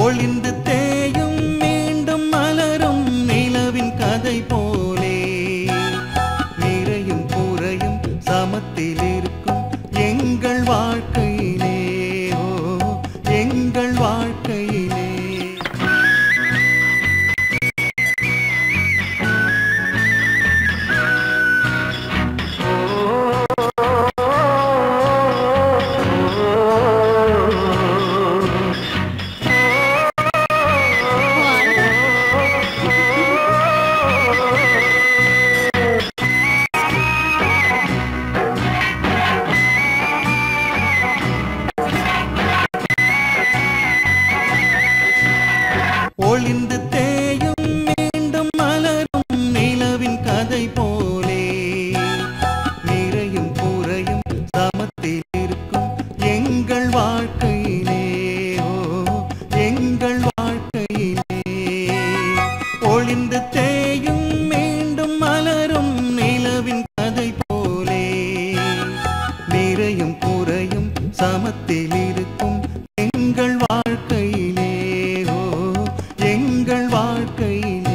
ஒளிந்து தேயும் மீண்டும் மலரும் நிலவின் கதை போலே நிறையும் குறையும் சமத்தில் இருக்கும் எங்கள் வாழ்க்கையிலே ஓ எங்கள் வாழ்க்கையிலே ஒளிந்து தேயும் மீண்டும் மலரும் நிலவின் கதை போலே நிறையும் குறையும் சமத்தில் இருக்கும் எங்கள் வாழ்க்கையிலே ஓ எங்கள் வாழ்க்கையிலே ஒளிந்து தேயும் மீண்டும் மலரும் நிலவின் கதை போலே நிறையும் குறையும் சமத்தில் இருக்கும் எங்கள் வாழ்க்கையிலே ஓ எங்கள் வாழ்க்கையிலே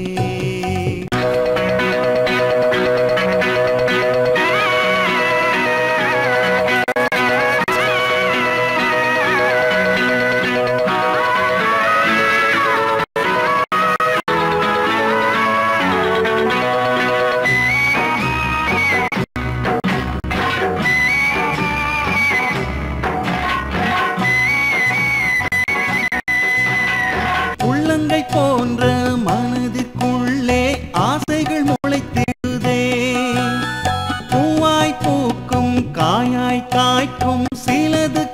உள்ளங்கை போன்ற மனதுக்குள்ளே ஆசைகள் முளைத்திடுதே பூவாய் பூக்கும் காயாய் காய்க்கும் சிலது